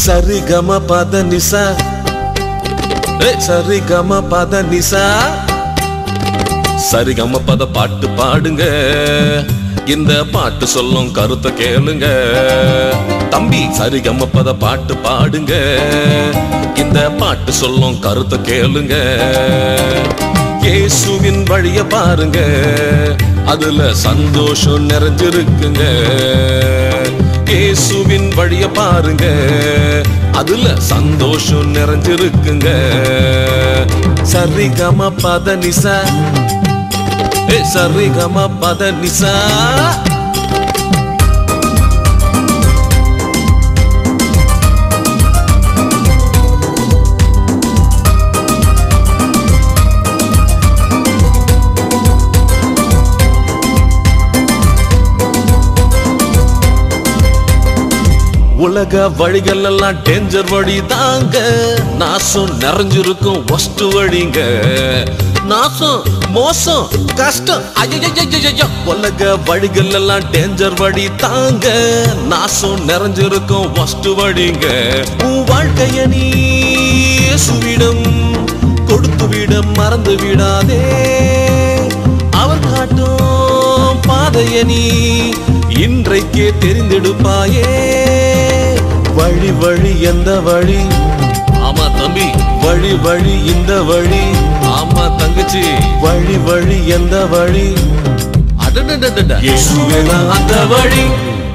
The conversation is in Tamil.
சரி கம பத நிசா ஏ சரி கம பத நிசா சரி கம பத பாட்டு பாடுங்க இந்த பாட்டு சொல்லும் கருத்தை கேளுங்க தம்பி சரி கம பத பாட்டு பாடுங்க இந்த பாட்டு சொல்லும் கருத்தை கேளுங்க இயேசுவின் வழிய பாருங்க அதுல சந்தோஷம் நிறைஞ்சிருக்குங்க இயேசுவின் வழிய பாருங்க அதுல சந்தோஷம் நிறைஞ்சிருக்குங்க சரி கம பத நிசா ஏ சரி கம பத நிசா உலக வழிகள் எல்லாம் டேஞ்சர் வழி தாங்க நாசம் நிறைஞ்சிருக்கும் ஒஸ்ட் வழிங்க நாசம் மோசம் கஷ்டம் ஐயையையையையோ. உலக வழிகள் எல்லாம் டேஞ்சர் வழி தாங்க நாசம் நிறைஞ்சிருக்கும் ஒஸ்ட் வழிங்க உன் வாழ்க்கைய நீ இயேசுவிடம் கொடுத்து விட மறந்து விடாதே அவர் காட்டும் பாதைய நீ இன்றைக்கே தெரிந்தெடுப்பாயே வழி வழி எந்த வழி ஆமா தம்பி வழி வழி இந்த வழி ஆமா தங்கச்சி வழி வழி எந்த வழி அடடடடட இயேசுவே தான் அந்த வழி